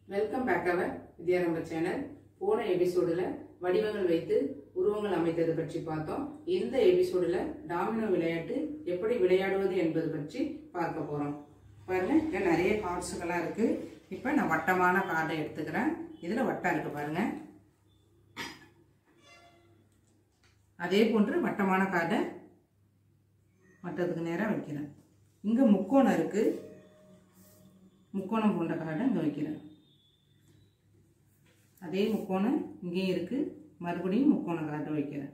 welcome back our Vidyarambha channel போன எபிசோடில் வடிவங்கள் வைத்து உருவங்கள் அமைத்தது பற்றி பார்த்தோம் இந்த எபிசோடில் டாமினோ விளையாட்டு எப்படி விளையாடுவது என்பது பற்றி பார்க்க போகிறோம் பாருங்க இங்கே நிறைய கார்ட்ஸுகளாக இருக்குது இப்போ நான் வட்டமான கார்டை எடுத்துக்கிறேன் இதில் வட்டம் இருக்குது பாருங்க அதே போன்று வட்டமான கார்டை வட்டத்துக்கு நேராக வைக்கிறேன் இங்கே முக்கோணம் இருக்குது முக்கோணம் போன்ற கார்டை இங்கே வைக்கிறேன் அதே முக்கோணம் இங்கேயும் இருக்குது மறுபடியும் முக்கோண கார்டு வைக்கிறேன்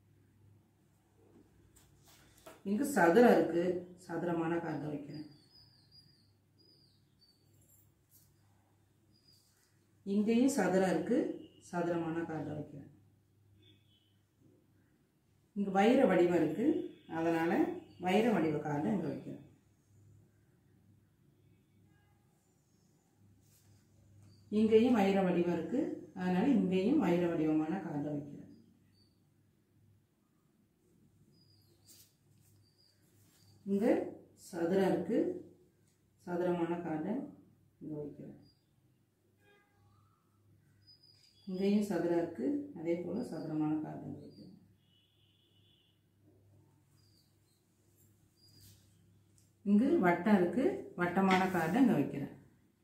இங்கே சதுரம் இருக்குது சதுரமான கார்டு வைக்கிறேன் இங்கேயும் சதுரம் இருக்குது சதுரமான கார்டு வைக்கிறேன் இங்கே வைர வடிவம் இருக்குது அதனால் வைர வடிவ கார்டை இங்கே வைக்கிறேன் இங்கேயும் வைர வடிவம் இருக்கு அதனால இங்கேயும் வைர வடிவமான கார்டை வைக்கிறேன் இங்க சதுரம் இருக்கு சதுரமான கார்டை இங்க வைக்கிறேன் இங்கேயும் சதுரம் இருக்கு அதே போல சதுரமான கார்டை இங்க வைக்கிறேன் இங்கு வட்டம் இருக்கு வட்டமான கார்டை இங்க வைக்கிறேன்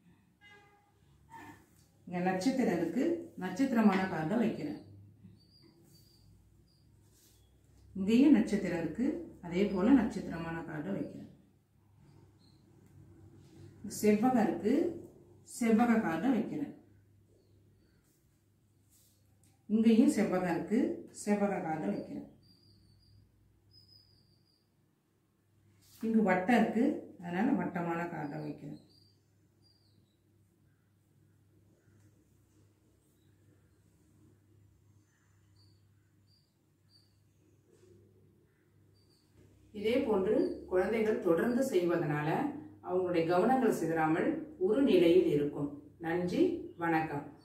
இங்கே நட்சத்திரம் இருக்கு நட்சத்திரமான கார்டை வைக்கிறேன் இங்கேயும் நட்சத்திரம் இருக்கு அதே போல நட்சத்திரமான கார்டை வைக்கிறேன் செவ்வகம் இருக்கு செவ்வக கார்டை வைக்கிறேன் இங்கேயும் செவ்வகம் இருக்கு செவ்வக கார்டை வைக்கிறேன் இங்கு வட்டம் இருக்கு அதனால வட்டமான கார்டை வைக்கிறேன் இதே போன்று குழந்தைகள் தொடர்ந்து செய்வதனால அவங்களுடைய கவனங்கள் சிதறாமல் ஒரு நிலையில் இருக்கும் நன்றி வணக்கம்